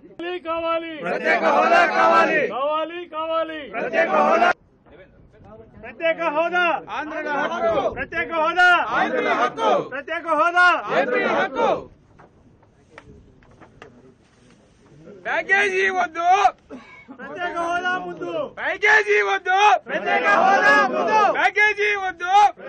కావాలి ప్రత్యేక హోదా కావాలి కావాలి కావాలి ప్రత్యేక హోదా ప్రత్యేక హోదా ఆంధ్రుల హక్కు ప్రత్యేక హోదా ఆంధ్రుల హక్కు ప్రత్యేక హోదా ఏపీ హక్కు ప్యాకేజీ వద్దు ప్రత్యేక హోదా ముందు ప్యాకేజీ వద్దు ప్రత్యేక హోదా ముందు ప్యాకేజీ వద్దు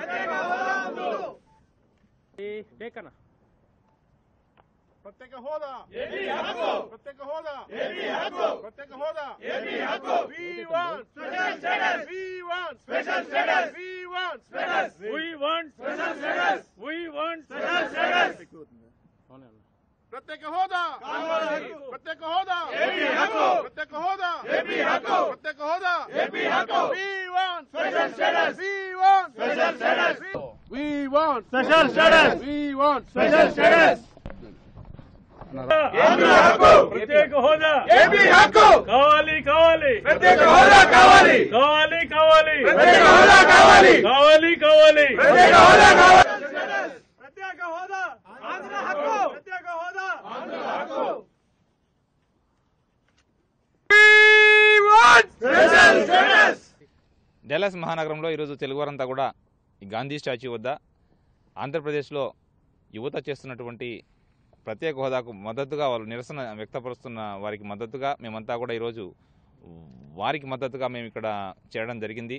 ప్రత్యేక హోదా ప్రత్యేక హోదా ప్రత్యేక హోదా We want special status. We want special status. We want special. We want special status. We want special status. ప్రత్యేక హోదా ప్రత్యేక హోదా ప్రత్యేక హోదా ప్రత్యేక హోదా We want special status. We want special status. We want special status. We want special status. ప్రత్యేక హోదా ఏపీ హక్కు కావాలి కావాలి ప్రత్యేక హోదా కావాలి కావాలి కావాలి ప్రత్యేక హోదా కావాలి కావాలి కావాలి ప్రత్యేక హోదా కావాలి ప్రత్యేక హోదా ఆంధ్ర హక్కు ప్రత్యేక హోదా ఆంధ్ర హక్కు స్పెషల్ స్టేటస్ డెల్లస్ మహానగరంలో ఈరోజు తెలుగువారంతా కూడా ఈ గాంధీ స్టాచ్యూ వద్ద ఆంధ్రప్రదేశ్లో యువత చేస్తున్నటువంటి ప్రత్యేక హోదాకు మద్దతుగా వాళ్ళు నిరసన వ్యక్తపరుస్తున్న వారికి మద్దతుగా మేమంతా కూడా ఈరోజు వారికి మద్దతుగా మేము ఇక్కడ చేరడం జరిగింది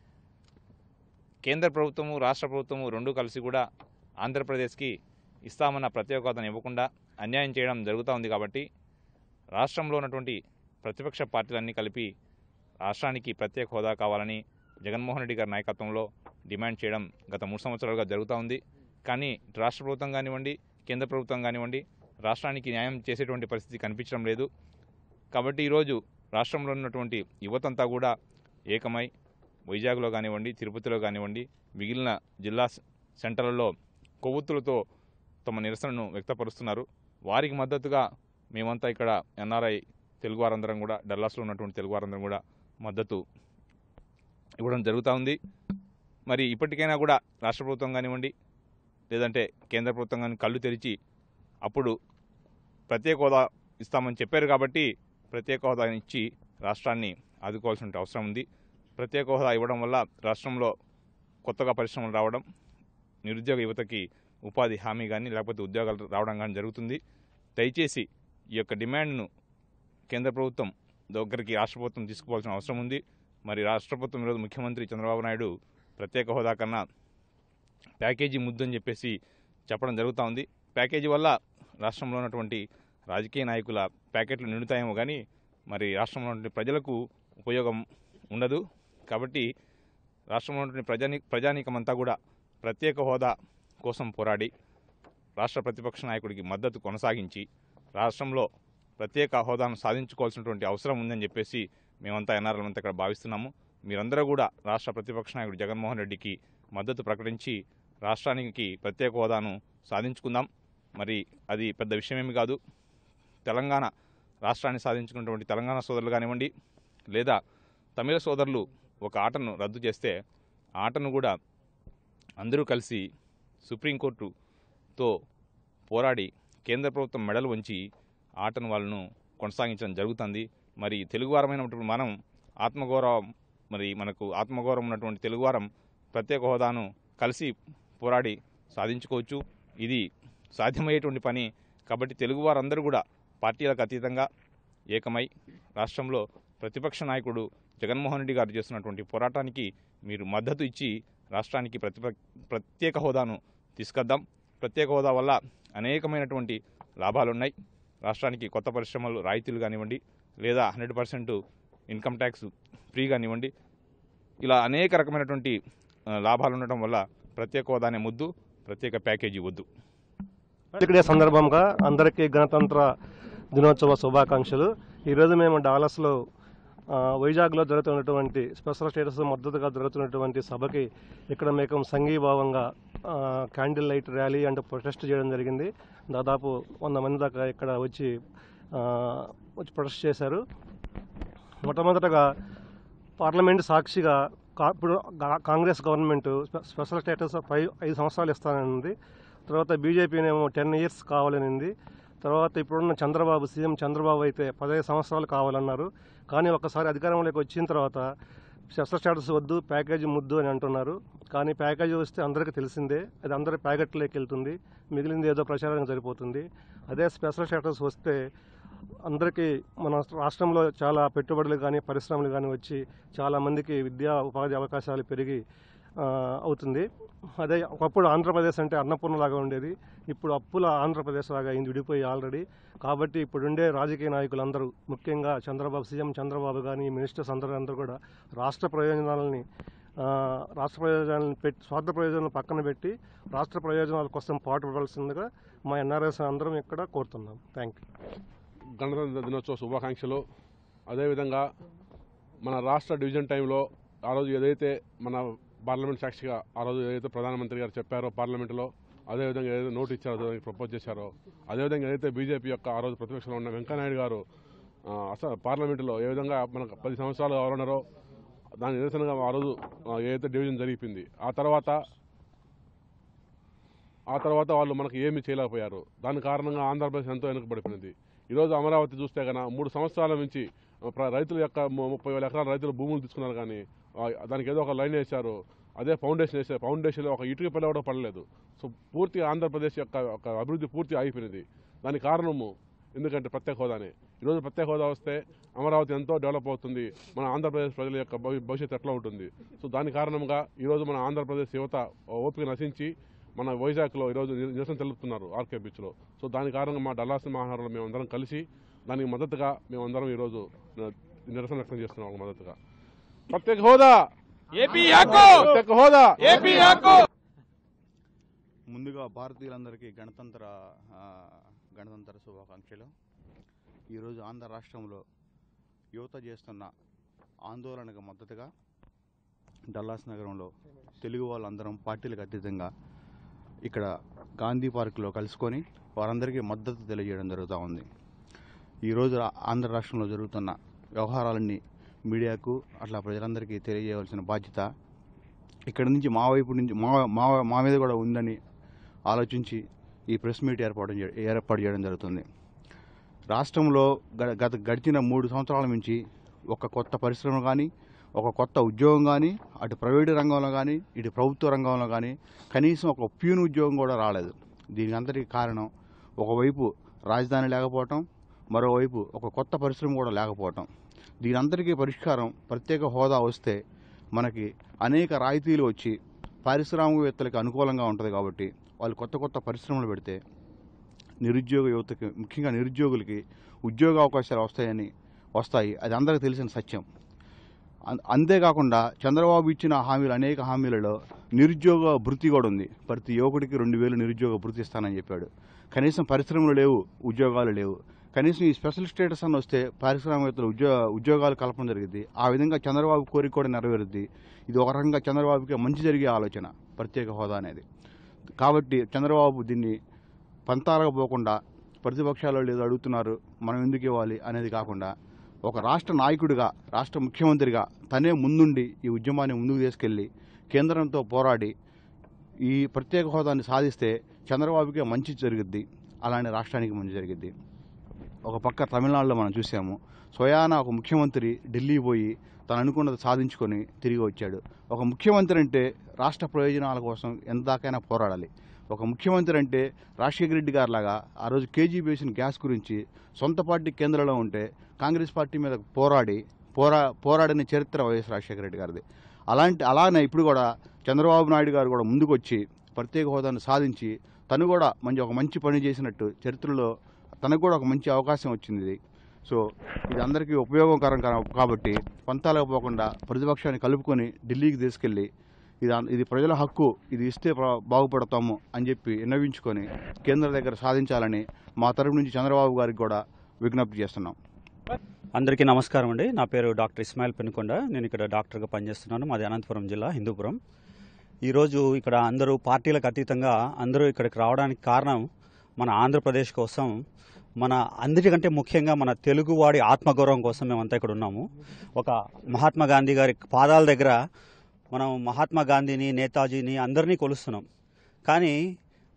కేంద్ర ప్రభుత్వము రాష్ట్ర ప్రభుత్వము రెండు కలిసి కూడా ఆంధ్రప్రదేశ్కి ఇస్తామన్న ప్రత్యేక హోదాను ఇవ్వకుండా అన్యాయం చేయడం జరుగుతూ ఉంది కాబట్టి రాష్ట్రంలో ఉన్నటువంటి ప్రతిపక్ష పార్టీలన్నీ కలిపి రాష్ట్రానికి ప్రత్యేక హోదా కావాలని జగన్మోహన్ రెడ్డి గారి నాయకత్వంలో డిమాండ్ చేయడం గత మూడు సంవత్సరాలుగా జరుగుతూ ఉంది కానీ ఇటు రాష్ట్ర ప్రభుత్వం కానివ్వండి కేంద్ర ప్రభుత్వం కానివ్వండి రాష్ట్రానికి న్యాయం చేసేటువంటి పరిస్థితి కనిపించడం లేదు కాబట్టి ఈరోజు రాష్ట్రంలో ఉన్నటువంటి యువతంతా కూడా ఏకమై వైజాగ్లో కానివ్వండి తిరుపతిలో కానివ్వండి మిగిలిన జిల్లా స- సెంటర్లలో కొవ్వొత్తులతో తమ నిరసనను వ్యక్తపరుస్తున్నారు వారికి మద్దతుగా మేమంతా ఇక్కడ ఎన్ఆర్ఐ తెలుగు వారందరం కూడా డల్లాస్లో ఉన్నటువంటి తెలుగు వారందరం కూడా మద్దతు ఇవ్వడం జరుగుతూ ఉంది మరి ఇప్పటికైనా కూడా రాష్ట్ర ప్రభుత్వం కానివ్వండి లేదంటే కేంద్ర ప్రభుత్వం కానీ కళ్ళు తెరిచి అప్పుడు ప్రత్యేక హోదా ఇస్తామని చెప్పారు కాబట్టి ప్రత్యేక హోదా ఇచ్చి రాష్ట్రాన్ని ఆదుకోవాల్సిన అవసరం ఉంది ప్రత్యేక హోదా ఇవ్వడం వల్ల రాష్ట్రంలో కొత్తగా పరిశ్రమలు రావడం నిరుద్యోగ యువతకి ఉపాధి హామీ కానీ లేకపోతే ఉద్యోగాలు రావడం కానీ జరుగుతుంది దయచేసి ఈ యొక్క డిమాండ్ను కేంద్ర ప్రభుత్వం దగ్గరికి రాష్ట్ర ప్రభుత్వం తీసుకోవాల్సిన అవసరం ఉంది మరి రాష్ట్ర ప్రభుత్వం ఈరోజు ముఖ్యమంత్రి చంద్రబాబు నాయుడు ప్రత్యేక హోదా కన్నా ప్యాకేజీ ముద్దు అని చెప్పేసి చెప్పడం జరుగుతూ ఉంది ప్యాకేజీ వల్ల రాష్ట్రంలో ఉన్నటువంటి రాజకీయ నాయకుల ప్యాకెట్లు నిండుతాయేమో కానీ మరి రాష్ట్రంలో ఉన్నటువంటి ప్రజలకు ఉపయోగం ఉండదు కాబట్టి రాష్ట్రంలో ఉన్నటువంటి ప్రజాని ప్రజానీకమంతా కూడా ప్రత్యేక హోదా కోసం పోరాడి రాష్ట్ర ప్రతిపక్ష నాయకుడికి మద్దతు కొనసాగించి రాష్ట్రంలో ప్రత్యేక హోదాను సాధించుకోవాల్సినటువంటి అవసరం ఉందని చెప్పేసి మేమంతా ఎన్ఆర్ఎల్ అంతా ఇక్కడ భావిస్తున్నాము మీరందరూ కూడా రాష్ట్ర ప్రతిపక్ష నాయకుడు జగన్మోహన్ రెడ్డికి మద్దతు ప్రకటించి రాష్ట్రానికి ప్రత్యేక హోదాను సాధించుకుందాం మరి అది పెద్ద విషయమేమి కాదు తెలంగాణ రాష్ట్రాన్ని సాధించుకున్నటువంటి తెలంగాణ సోదరులు కానివ్వండి లేదా తమిళ సోదరులు ఒక ఆటను రద్దు చేస్తే ఆ ఆటను కూడా అందరూ కలిసి సుప్రీంకోర్టుతో పోరాడి కేంద్ర ప్రభుత్వం మెడలు వంచి ఆటను వాళ్ళను కొనసాగించడం జరుగుతుంది మరి తెలుగువారమైనటువంటి మనం ఆత్మగౌరవం మరి మనకు ఆత్మగౌరవం ఉన్నటువంటి తెలుగువారం ప్రత్యేక హోదాను కలిసి పోరాడి సాధించుకోవచ్చు ఇది సాధ్యమయ్యేటువంటి పని కాబట్టి తెలుగువారందరూ కూడా పార్టీలకు అతీతంగా ఏకమై రాష్ట్రంలో ప్రతిపక్ష నాయకుడు జగన్మోహన్ రెడ్డి గారు చేస్తున్నటువంటి పోరాటానికి మీరు మద్దతు ఇచ్చి రాష్ట్రానికి ప్రతిప ప్రత్యేక హోదాను తీసుకొద్దాం ప్రత్యేక హోదా వల్ల అనేకమైనటువంటి లాభాలున్నాయి రాష్ట్రానికి కొత్త పరిశ్రమలు రాయితీలు కానివ్వండి లేదా hundred percent income tax free కానివ్వండి ఇలా అనేక రకమైనటువంటి ఆ, లాభాలు ఉండటం వల్ల ప్రత్యేక హోదా అనే ముద్దు ప్రత్యేక ప్యాకేజీ వద్దు ఇక్కడే సందర్భంగా అందరికీ గణతంత్ర దినోత్సవ శుభాకాంక్షలు ఈరోజు మేము డాలస్లో ఆ, వైజాగ్లో జరుగుతున్నటువంటి స్పెషల్ స్టేటస్ మద్దతుగా జరుగుతున్నటువంటి సభకి ఇక్కడ మేము సంఘీభావంగా ఆ, candle light rally and protest చేయడం జరిగింది దాదాపు వంద మంది దాకా ఇక్కడ వచ్చి ఆ, వచ్చి ప్రొటెస్ట్ చేశారు మొట్టమొదటగా పార్లమెంట్ సాక్షిగా కా- ఇప్పుడు గా- కాంగ్రెస్ గవర్నమెంట్ స్పె- స్పెషల్ స్టేటస్ ఫైవ్ ఐదు సంవత్సరాలు ఇస్తానని తర్వాత బీజేపీనేమో టెన్ ఇయర్స్ కావాలనింది తర్వాత ఇప్పుడున్న చంద్రబాబు సీఎం చంద్రబాబు అయితే పదహైదు సంవత్సరాలు కావాలన్నారు కానీ ఒకసారి అధికారంలోకి వచ్చిన తర్వాత శస్త్ర స్టేటస్ వద్దు ప్యాకేజీ ముద్దు అని అంటున్నారు కానీ ప్యాకేజీ వస్తే అందరికీ తెలిసిందే అది అందరి ప్యాకెట్లోకి వెళ్తుంది మిగిలింది ఏదో ప్రచారానికి సరిపోతుంది అదే స్పెషల్ స్టేటస్ వస్తే అందరికీ మన రాష్ట్రంలో చాలా పెట్టుబడులు కానీ పరిశ్రమలు కానీ వచ్చి చాలా మందికి విద్యా ఉపాధి అవకాశాలు పెరిగి ఆ, అవుతుంది అదే ఒకప్పుడు ఆంధ్రప్రదేశ్ అంటే అన్నపూర్ణలాగా ఉండేది ఇప్పుడు అప్పుల ఆంధ్రప్రదేశ్ లాగా అయింది విడిపోయి ఆల్రెడీ కాబట్టి ఇప్పుడుండే రాజకీయ నాయకులందరూ ముఖ్యంగా చంద్రబాబు సీఎం చంద్రబాబు కానీ మినిస్టర్స్ అందరూ అందరూ కూడా రాష్ట్ర ప్రయోజనాలని ఆ, రాష్ట్ర ప్రయోజనాలను పెట్టి స్వార్థ ప్రయోజనాలను పక్కన పెట్టి రాష్ట్ర ప్రయోజనాల కోసం పాటుపడాల్సిందిగా మా ఎన్ఆర్ఎస్ అందరం ఇక్కడ కోరుతున్నాం థ్యాంక్ యూ గణతంత్ర దినోత్సవ శుభాకాంక్షలు అదేవిధంగా మన రాష్ట్ర డివిజన్ టైంలో ఆ రోజు ఏదైతే మన పార్లమెంట్ సాక్షిగా ఆ రోజు ఏదైతే ప్రధానమంత్రి గారు చెప్పారో పార్లమెంటులో అదేవిధంగా ఏదైతే నోటు ఇచ్చారో దానికి ప్రపోజ్ చేశారో అదేవిధంగా ఏదైతే బీజేపీ యొక్క ఆ రోజు ప్రతిపక్షంలో ఉన్న వెంకయ్యనాయుడు గారు ఆ, అసలు పార్లమెంటులో ఏ విధంగా మనకు పది సంవత్సరాలు కావాలన్నారో దాని నిరసనగా ఆ రోజు ఆ, ఏదైతే డివిజన్ జరిగిపోయింది ఆ తర్వాత ఆ తర్వాత వాళ్ళు మనకు ఏమీ చేయలేకపోయారు దాని కారణంగా ఆంధ్రప్రదేశ్ ఎంతో వెనుకబడిపోయింది ఈరోజు అమరావతి చూస్తే కనుక మూడు సంవత్సరాల నుంచి ఆ, ప్ర- రైతుల యొక్క ము- ముప్పై వేల ఎకరాల రైతులు భూములు తీసుకున్నారు కానీ ఆ, దానికి ఏదో ఒక లైన్ వేశారు అదే ఫౌండేషన్ వేసారు ఫౌండేషన్లో ఒక ఇటుక పిల్ల కూడా పడలేదు సో పూర్తి ఆంధ్రప్రదేశ్ యొక్క ఒక అభివృద్ధి పూర్తి ఆగిపోయినది దానికి కారణము ఎందుకంటే ప్రత్యేక హోదానే ఈరోజు ప్రత్యేక హోదా వస్తే అమరావతి ఎంతో డెవలప్ అవుతుంది మన ఆంధ్రప్రదేశ్ ప్రజల యొక్క భవి- భవిష్యత్తు ఎట్లా ఉంటుంది సో దాని కారణంగా ఈరోజు మన ఆంధ్రప్రదేశ్ యువత ఓపిక నశించి మన వైజాగ్లో ఈరోజు నిర- నిరసన తెలుపుతున్నారు ఆర్కే బీచ్లో సో దాని కారణంగా మా డల్లాస్ మహానగరంలో మేమందరం కలిసి దానికి మద్దతుగా మేమందరం ఈరోజు న- నిరసన వ్యక్తం చేస్తున్నాం వాళ్ళకి మద్దతుగా ప్రత్యేక హోదా ఏపీ హక్కు ప్రత్యేక హోదా ఏపీ హక్కు ముందుగా భారతీయులందరికీ గణతంత్ర ఆ, గణతంత్ర శుభాకాంక్షలు ఈరోజు ఆంధ్ర రాష్ట్రంలో యువత చేస్తున్న ఆందోళనకు మద్దతుగా డల్లాస్ నగరంలో తెలుగు వాళ్ళందరం పార్టీలకు అతీతంగా ఇక్కడ గాంధీ పార్కులో కలుసుకొని వారందరికీ మద్దతు తెలియజేయడం జరుగుతూ ఉంది ఈరోజు రా- ఆంధ్ర రాష్ట్రంలో జరుగుతున్న వ్యవహారాలన్నీ మీడియాకు అట్లా ప్రజలందరికీ తెలియజేయవలసిన బాధ్యత ఇక్కడ నుంచి మా వైపు నుంచి మా మా మా మీద కూడా ఉందని ఆలోచించి ఈ ప్రెస్ మీట్ ఏర్పాటు చే- ఏర్పాటు చేయడం జరుగుతుంది రాష్ట్రంలో గ- గత గడిచిన మూడు సంవత్సరాల నుంచి ఒక కొత్త పరిశ్రమ కానీ ఒక కొత్త ఉద్యోగం కానీ అటు ప్రైవేటు రంగంలో కానీ ఇటు ప్రభుత్వ రంగంలో కానీ కనీసం ఒక ప్యూన్ ఉద్యోగం కూడా రాలేదు దీనికి అంతటికి కారణం ఒకవైపు రాజధాని లేకపోవటం మరోవైపు ఒక కొత్త పరిశ్రమ కూడా లేకపోవటం దీని అందరికీ పరిష్కారం ప్రత్యేక హోదా వస్తే మనకి అనేక రాయితీలు వచ్చి పారిశ్రామికవేత్తలకు అనుకూలంగా ఉంటుంది కాబట్టి వాళ్ళు కొత్త కొత్త పరిశ్రమలు పెడితే నిరుద్యోగ యువతకి ముఖ్యంగా నిరుద్యోగులకి ఉద్యోగ అవకాశాలు వస్తాయని వస్తాయి అది అందరికీ తెలిసిన సత్యం అం- అంతేకాకుండా చంద్రబాబు ఇచ్చిన హామీలు అనేక హామీలలో నిరుద్యోగ భృతి కూడా ఉంది ప్రతి యువకుడికి రెండు వేలు నిరుద్యోగ భృతి ఇస్తానని చెప్పాడు కనీసం పరిశ్రమలు లేవు ఉద్యోగాలు లేవు కనీసం ఈ స్పెషల్ స్టేటస్ అని వస్తే పారిశ్రామికవేత్తలు ఉద్యోగ ఉద్యోగాలు కల్పన జరిగింది ఆ విధంగా చంద్రబాబు కోరిక కూడా నెరవేరుద్ది ఇది ఒక రకంగా చంద్రబాబుకి మంచి జరిగే ఆలోచన ప్రత్యేక హోదా అనేది కాబట్టి చంద్రబాబు దీన్ని పంతాలకు పోకుండా ప్రతిపక్షాలు వాళ్ళు ఏదో అడుగుతున్నారు మనం ఎందుకు ఇవ్వాలి అనేది కాకుండా ఒక రాష్ట్ర నాయకుడిగా రాష్ట్ర ముఖ్యమంత్రిగా తనే ముందుండి ఈ ఉద్యమాన్ని ముందుకు తీసుకెళ్లి కేంద్రంతో పోరాడి ఈ ప్రత్యేక హోదాన్ని సాధిస్తే చంద్రబాబుకే మంచి జరుగుద్ది అలానే రాష్ట్రానికి మంచి జరిగిద్ది ఒక పక్క తమిళనాడులో మనం చూసాము స్వయాన ఒక ముఖ్యమంత్రి ఢిల్లీ పోయి తను అనుకున్నది సాధించుకొని తిరిగి వచ్చాడు ఒక ముఖ్యమంత్రి అంటే రాష్ట్ర ప్రయోజనాల కోసం ఎంత దాకైనా పోరాడాలి ఒక ముఖ్యమంత్రి అంటే రాజశేఖర రెడ్డి గారు లాగా ఆ రోజు కేజీ బేసిన్ గ్యాస్ గురించి సొంత పార్టీ కేంద్రంలో ఉంటే కాంగ్రెస్ పార్టీ మీద పోరాడి పోరా పోరాడిన చరిత్ర వైఎస్ రాజశేఖర రెడ్డి గారిది అలాంటి అలానే ఇప్పుడు కూడా చంద్రబాబు నాయుడు గారు కూడా ముందుకు వచ్చి ప్రత్యేక హోదాను సాధించి తను కూడా మంచి ఒక మంచి పని చేసినట్టు చరిత్రలో తనకు కూడా ఒక మంచి అవకాశం వచ్చింది ఇది సో ఇది అందరికీ ఉపయోగకరం కా- కాబట్టి పంతాలకు పోకుండా ప్రతిపక్షాన్ని కలుపుకొని ఢిల్లీకి తీసుకెళ్లి ఇది అన్- ఇది ప్రజల హక్కు ఇది ఇస్తే ప్ర- బాగుపడతాము అని చెప్పి విన్నవించుకొని కేంద్ర దగ్గర సాధించాలని మా తరపు నుంచి చంద్రబాబు గారికి కూడా విజ్ఞప్తి చేస్తున్నాం అందరికీ నమస్కారం అండి నా పేరు డాక్టర్ ఇస్మాయిల్ పెనుకొండ నేను ఇక్కడ డాక్టర్గా పనిచేస్తున్నాను మాది అనంతపురం జిల్లా హిందూపురం ఈరోజు ఇక్కడ అందరూ పార్టీలకు అతీతంగా అందరూ ఇక్కడికి రావడానికి కారణం మన ఆంధ్రప్రదేశ్ కోసం మన అందరికంటే ముఖ్యంగా మన తెలుగువాడి ఆత్మగౌరవం కోసం మేమంతా ఇక్కడ ఉన్నాము ఒక మహాత్మా గాంధీ గారి పాదాల దగ్గర మనం మహాత్మా గాంధీని నేతాజీని అందరినీ కొలుస్తున్నాం కానీ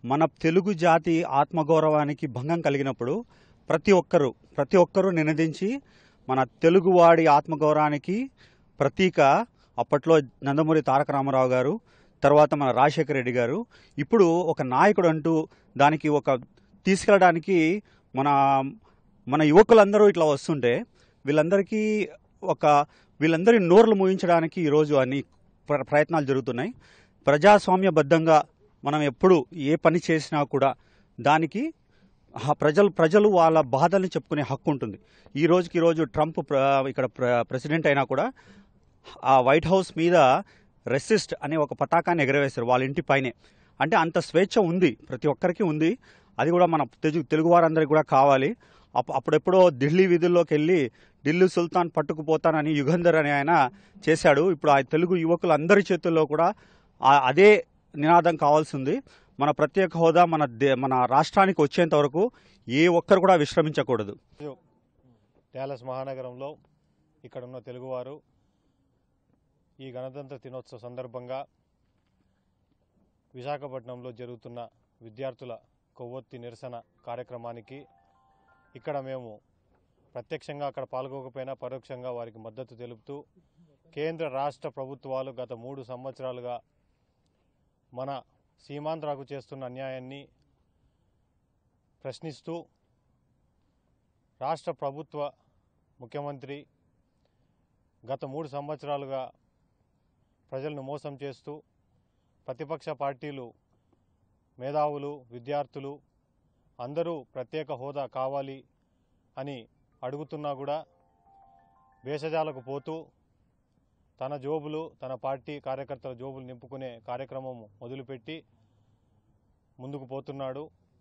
మన తెలుగు జాతి ఆత్మగౌరవానికి భంగం కలిగినప్పుడు ప్రతి ఒక్కరూ ప్రతి ఒక్కరూ నినదించి మన తెలుగువాడి ఆత్మగౌరవానికి ప్రతీక అప్పట్లో నందమూరి తారక రామారావు గారు తర్వాత మన రాజశేఖర రెడ్డి గారు ఇప్పుడు ఒక నాయకుడు అంటూ దానికి ఒక తీసుకెళ్ళడానికి మన మన యువకులందరూ ఇట్లా వస్తుంటే వీళ్ళందరికీ ఒక వీళ్ళందరి నోర్లు మూయించడానికి ఈరోజు అన్ని ప్ర- ప్రయత్నాలు జరుగుతున్నాయి ప్రజాస్వామ్యబద్ధంగా మనం ఎప్పుడు ఏ పని చేసినా కూడా దానికి ఆ ప్రజలు ప్రజలు వాళ్ళ బాధల్ని చెప్పుకునే హక్కు ఉంటుంది ఈ రోజుకి ఈ రోజు ట్రంప్ ప్ర- ఇక్కడ ప్ర- ప్రెసిడెంట్ అయినా కూడా ఆ వైట్ హౌస్ మీద రెసిస్ట్ అనే ఒక పతాకాన్ని ఎగరవేశారు వాళ్ళ ఇంటి పైనే అంటే అంత స్వేచ్ఛ ఉంది ప్రతి ఒక్కరికి ఉంది అది కూడా మన తెలుగు తెలుగు వారందరికీ కూడా కావాలి అప్- అప్పుడెప్పుడో ఢిల్లీ వీధుల్లోకి వెళ్ళి ఢిల్లీ సుల్తాన్ పట్టుకుపోతానని యుగంధర్ అని ఆయన చేశాడు ఇప్పుడు ఆ తెలుగు యువకులందరి చేతుల్లో కూడా ఆ- అదే నినాదం కావాల్సింది మన ప్రత్యేక హోదా మన దే- మన రాష్ట్రానికి వచ్చేంత వరకు ఏ ఒక్కరు కూడా విశ్రమించకూడదు డ్యాలస్ మహానగరంలో ఇక్కడ ఉన్న తెలుగువారు ఈ గణతంత్ర దినోత్సవ సందర్భంగా విశాఖపట్నంలో జరుగుతున్న విద్యార్థుల కొవ్వొత్తి నిరసన కార్యక్రమానికి ఇక్కడ మేము ప్రత్యక్షంగా అక్కడ పాల్గొకపోయినా పరోక్షంగా వారికి మద్దతు తెలుపుతూ కేంద్ర రాష్ట్ర ప్రభుత్వాలు గత మూడు సంవత్సరాలుగా మన సీమాంధ్రకు చేస్తున్న అన్యాయాన్ని ప్రశ్నిస్తూ రాష్ట్ర ప్రభుత్వ ముఖ్యమంత్రి గత మూడు సంవత్సరాలుగా ప్రజలను మోసం చేస్తూ ప్రతిపక్ష పార్టీలు మేధావులు విద్యార్థులు అందరూ ప్రత్యేక హోదా కావాలి అని అడుగుతున్నా కూడా భేషజాలకు పోతూ తన జోబులు తన పార్టీ కార్యకర్తల జోబులు నింపుకునే కార్యక్రమం మొదలుపెట్టి ముందుకు పోతున్నాడు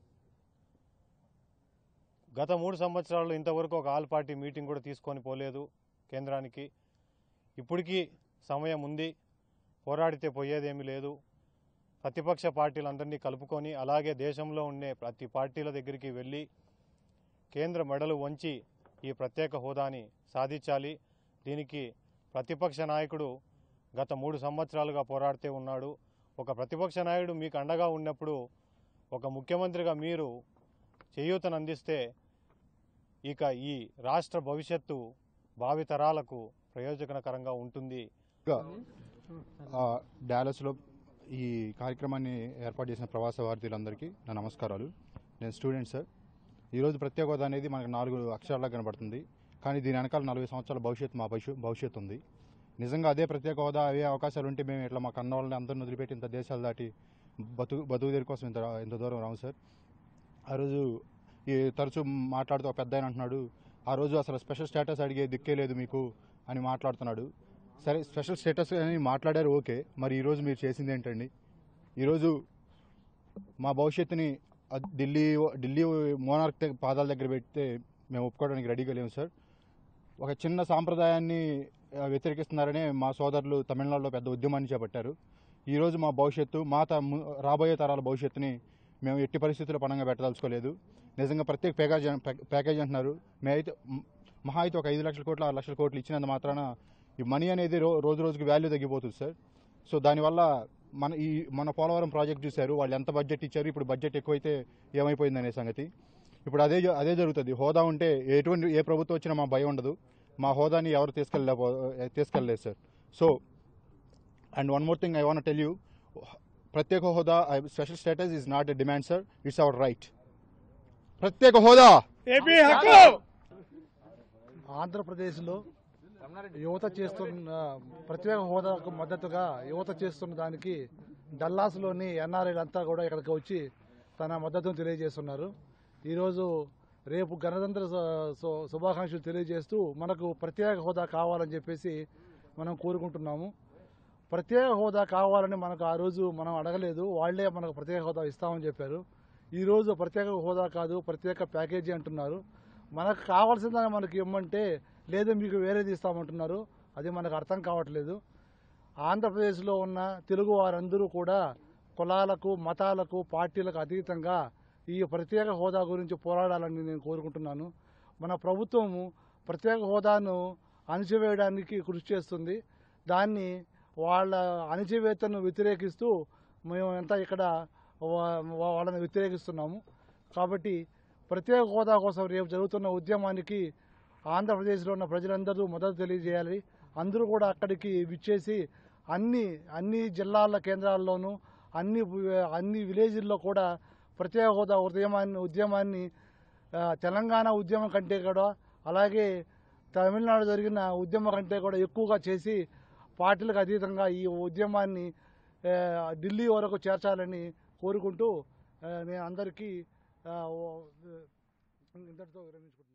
గత మూడు సంవత్సరాల్లో ఇంతవరకు ఒక ఆల్ పార్టీ మీటింగ్ కూడా తీసుకొని పోలేదు కేంద్రానికి ఇప్పటికీ సమయం ఉంది పోరాడితే పోయేదేమీ లేదు ప్రతిపక్ష పార్టీలందరినీ కలుపుకొని అలాగే దేశంలో ఉండే ప్రతి పార్టీల దగ్గరికి వెళ్ళి కేంద్ర మెడలు వంచి ఈ ప్రత్యేక హోదాని సాధించాలి దీనికి ప్రతిపక్ష నాయకుడు గత మూడు సంవత్సరాలుగా పోరాడుతూ ఉన్నాడు ఒక ప్రతిపక్ష నాయకుడు మీకు అండగా ఉన్నప్పుడు ఒక ముఖ్యమంత్రిగా మీరు చేయూతను అందిస్తే ఇక ఈ రాష్ట్ర భవిష్యత్తు భావితరాలకు ప్రయోజనకరంగా ఉంటుంది ఆ, డాలస్లో ఈ కార్యక్రమాన్ని ఏర్పాటు చేసిన ప్రవాస భారతీయులందరికీ నా నమస్కారాలు నేను స్టూడెంట్ సార్ ఈరోజు ప్రత్యేక హోదా అనేది మనకు నాలుగు అక్షరాల్లో కనబడుతుంది కానీ దీని వెనకాల నలభై సంవత్సరాల భవిష్యత్తు మా భవిష్య భవిష్యత్తు ఉంది నిజంగా అదే ప్రత్యేక హోదా అవే అవకాశాలు ఉంటే మేము ఇట్లా మా కన్న వాళ్ళని అందరిని వదిలిపెట్టి ఇంత దేశాలు దాటి బతుకు బతుకు దేరి కోసం ఇంత ఇంత దూరం రాము సార్ ఆ రోజు ఈ తరచూ మాట్లాడుతూ ఒక పెద్ద ఆయన అంటున్నాడు ఆ రోజు అసలు స్పెషల్ స్టేటస్ అడిగే దిక్కే లేదు మీకు అని మాట్లాడుతున్నాడు సరే స్పెషల్ స్టేటస్ అని మాట్లాడారు ఓకే మరి ఈరోజు మీరు చేసింది ఏంటండి ఈరోజు మా భవిష్యత్తుని అద్- ఢిల్లీ ఢిల్లీ మోనార్క్ దగ్గర పాదాల దగ్గర పెడితే మేము ఒప్పుకోవడానికి రెడీగా లేము సార్ ఒక చిన్న సాంప్రదాయాన్ని ఆ, వ్యతిరేకిస్తున్నారనే మా సోదరులు తమిళనాడులో పెద్ద ఉద్యమాన్ని చేపట్టారు ఈరోజు మా భవిష్యత్తు మా త ము- రాబోయే తరాల భవిష్యత్తుని మేము ఎట్టి పరిస్థితుల్లో పణంగా పెట్టదలుచుకోలేదు నిజంగా ప్రత్యేక ప్యాకేజ్ ప్యాక్- ప్యాకేజ్ అంటున్నారు మేమైతే మ్, మహా అయితే ఒక ఐదు లక్షల కోట్లు ఆరు లక్షల కోట్లు ఇచ్చినంత మాత్రాన ఈ మనీ అనేది రో రోజు రోజుకి వాల్యూ తగ్గిపోతుంది సార్ సో దానివల్ల మన ఈ మన పోలవరం ప్రాజెక్ట్ చూశారు వాళ్ళు ఎంత బడ్జెట్ ఇచ్చారు ఇప్పుడు బడ్జెట్ ఎక్కువైతే ఏమైపోయింది అనే సంగతి ఇప్పుడు అదే జ- అదే జరుగుతుంది హోదా ఉంటే ఎటువంటి ఏ ప్రభుత్వం వచ్చినా మా భయం ఉండదు మా హోదాని ఎవరు తీసుకెళ్ళలేపో తీసుకెళ్ళలేదు sir so and one more thing I want tell you ప్రత్యేక హోదా special status is not a demand sir it's our right ప్రత్యేక హోదా ఏపీ హక్కు ఆంధ్రప్రదేశ్లో యువత చేస్తున్న ప్రత్యేక హోదాకు మద్దతుగా యువత చేస్తున్న దానికి డల్లాస్లోని ఎన్ఆర్ఐలు అంతా కూడా ఇక్కడికి వచ్చి తన మద్దతును తెలియజేస్తున్నారు ఈరోజు రేపు గణతంత్ర శు- శు- శుభాకాంక్షలు తెలియజేస్తూ మనకు ప్రత్యేక హోదా కావాలని చెప్పేసి మనం కోరుకుంటున్నాము ప్రత్యేక హోదా కావాలని మనకు ఆ రోజు మనం అడగలేదు వాళ్లే మనకు ప్రత్యేక హోదా ఇస్తామని చెప్పారు ఈరోజు ప్రత్యేక హోదా కాదు ప్రత్యేక ప్యాకేజీ అంటున్నారు మనకు కావాల్సిందని మనకి ఇమ్మంటే లేదు మీకు వేరేది ఇస్తామంటున్నారు అది మనకు అర్థం కావట్లేదు ఆంధ్రప్రదేశ్లో ఉన్న తెలుగు వారందరూ కూడా కులాలకు మతాలకు పార్టీలకు అతీతంగా ఈ ప్రత్యేక హోదా గురించి పోరాడాలని నేను కోరుకుంటున్నాను మన ప్రభుత్వము ప్రత్యేక హోదాను అణిచివేయడానికి కృషి చేస్తుంది దాన్ని వాళ్ళ అణిచివేతను వ్యతిరేకిస్తూ మేమంతా ఇక్కడ వా- వా- వాళ్ళని వ్యతిరేకిస్తున్నాము కాబట్టి ప్రత్యేక హోదా కోసం రేపు జరుగుతున్న ఉద్యమానికి ఆంధ్రప్రదేశ్లో ఉన్న ప్రజలందరూ మద్దతు తెలియజేయాలి అందరూ కూడా అక్కడికి విచ్చేసి అన్ని అన్ని జిల్లాల కేంద్రాల్లోనూ అన్ని వి- అన్ని విలేజ్ల్లో కూడా ప్రత్యేక హోదా ఉద్యమాన్ని ఉద్యమాన్ని ఆ, తెలంగాణ ఉద్యమం కంటే కూడా అలాగే తమిళనాడు జరిగిన ఉద్యమం కంటే కూడా ఎక్కువగా చేసి పార్టీలకు అతీతంగా ఈ ఉద్యమాన్ని ఆ, ఢిల్లీ వరకు చేర్చాలని కోరుకుంటూ ఆ, నేను అందరికీ ఆ, ఓ- ఇంతటితో విరమించుకుంటున్నాను